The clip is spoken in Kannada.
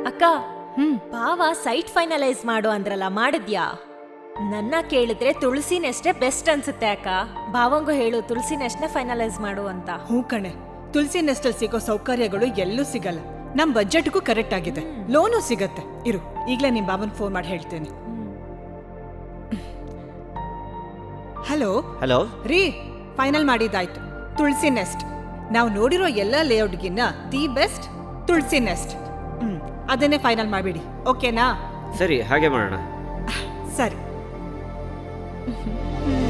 ಅಕ್ಕ ಭಾವ ಸೈಟ್ ಫೈನಲೈಸ್ ಮಾಡು ಅಂದ್ರಲ್ಲ ಮಾಡಿದ್ಯಾ ನನ್ನ ಕೇಳಿದ್ರೆ ತುಳಸಿ ನೆಸ್ಟೇ ಬೆಸ್ಟ್ ಅನ್ಸುತ್ತೆ ಅಕ್ಕ ಭಾವಂಗೂ ಹೇಳು ತುಳಸಿ ನೆಸ್ಟ್ನೇ ಫೈನಲೈಸ್ ಮಾಡು ಅಂತ ಹ್ಞೂ ಕಣೆ ತುಳಸಿ ನೆಸ್ಟಲ್ ಸಿಗೋ ಸೌಕರ್ಯಗಳು ಎಲ್ಲೂ ಸಿಗಲ್ಲ ನಮ್ ಬಜೆಟ್ಗೂ ಕರೆಕ್ಟ್ ಆಗಿದೆ ಲೋನು ಸಿಗತ್ತೆ ಇರು ಈಗಲೇ ನಿಮ್ ಬಾಬನ್ ಫೋನ್ ಮಾಡಿ ಹೇಳ್ತೇನೆ ಹಲೋ ಹಲೋ ರೀ ಫೈನಲ್ ಮಾಡಿದ್ದಾಯ್ತು ತುಳಸಿ ನೆಸ್ಟ್ ನಾವು ನೋಡಿರೋ ಎಲ್ಲ ಲೇಔಟ್ಗಿನ್ನ the best Tulasi nest hmm ಅದನ್ನೇ ಫೈನಲ್ ಮಾಡಿಬಿಡಿ ಓಕೆನಾ ಸರಿ ಹಾಗೆ ಮಾಡೋಣ ಸರಿ ಹ್ಮ್